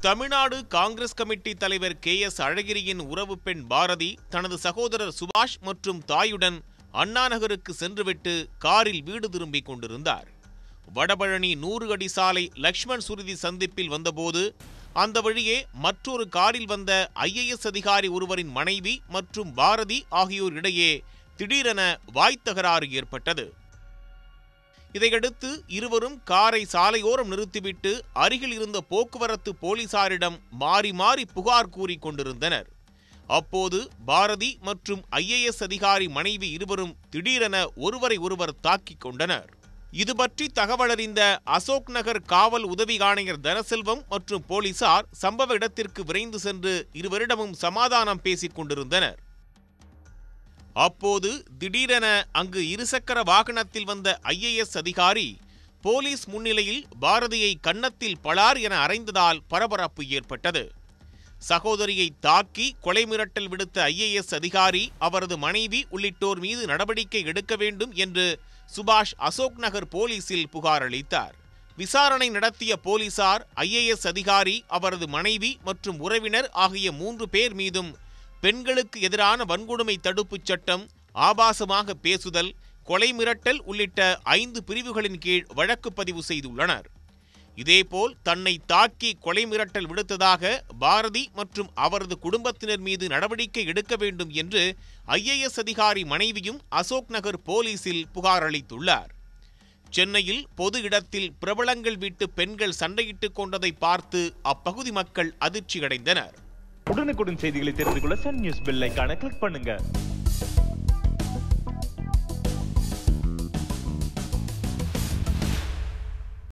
Tamil Nadu Congress committee தலைவர் K S அழகிரியின் உறவு பெண் பாரதி தனது சகோதரர் சுபாஷ் மற்றும் தாயுடன் அண்ணா நகருக்கு சென்றுவிட்டு காரில் வீடு திரும்பிக் கொண்டிருந்தார் வடபழனி நூறு அடி சாலை லக்ஷ்மண் சுருதி சந்திப்பில் வந்தபோது அந்த வழியே மற்றொரு காரில் வந்த ஐஏஎஸ் அதிகாரி ஒருவரின் மனைவி மற்றும் பாரதி ஆகியோர் இடையே திடீரென வாய்த்தகராறு ஏற்பட்டது இதையடுத்து இருவரும் காரை சாலையோரம் நிறுத்திவிட்டு அருகில் இருந்த போக்குவரத்து போலீசாரிடம் மாறி மாறி புகார் கூறிக் கொண்டிருந்தனர் அப்போது பாரதி மற்றும் ஐஏஎஸ் அதிகாரி மனைவி இருவரும் திடீரென ஒருவரை ஒருவர் தாக்கிக் கொண்டனர் இது பற்றி தகவலறிந்த அசோக் நகர் காவல் உதவி ஆணையர் தனசெல்வம் மற்றும் போலீசார் சம்பவ இடத்திற்கு விரைந்து சென்று இருவரிடமும் சமாதானம் பேசிக் கொண்டிருந்தனர் அப்போது திடீரென அங்கு இருசக்கர வாகனத்தில் வந்த ஐஏஎஸ் அதிகாரி போலீஸ் முன்னிலையில் பாரதியை கன்னத்தில் பலார் என அறைந்ததால் பரபரப்பு ஏற்பட்டது சகோதரியை தாக்கி கொலை மிரட்டல் விடுத்த ஐஏஎஸ் அதிகாரி அவரது மனைவி உள்ளிட்டோர் மீது நடவடிக்கை எடுக்க வேண்டும் என்று சுபாஷ் அசோக் நகர் போலீசில் புகார் அளித்தார் விசாரணை நடத்திய போலீசார் ஐஏஎஸ் அதிகாரி அவரது மனைவி மற்றும் உறவினர் ஆகிய மூன்று பேர் மீதும் பெண்களுக்கு எதிரான வன்கொடுமை தடுப்புச் சட்டம் ஆபாசமாக பேசுதல் கொலை மிரட்டல் உள்ளிட்ட ஐந்து பிரிவுகளின் கீழ் வழக்கு பதிவு செய்துள்ளனர் இதேபோல் தன்னை தாக்கி கொலை மிரட்டல் விடுத்ததாக பாரதி மற்றும் அவரது குடும்பத்தினர் மீது நடவடிக்கை எடுக்க வேண்டும் என்று ஐஏஎஸ் அதிகாரி மனைவியும் அசோக் நகர் போலீசில் புகார் அளித்துள்ளார் சென்னையில் பொது இடத்தில் பிரபலங்கள் வீட்டு பெண்கள் சண்டையிட்டுக் கொண்டதை பார்த்து அப்பகுதி மக்கள் அதிர்ச்சியடைந்தனர் உடனுக்குடன் செய்திகளை தெரிந்து கொள்ள சன் நியூஸ் பெல் ஐகானை கிளிக் பண்ணுங்க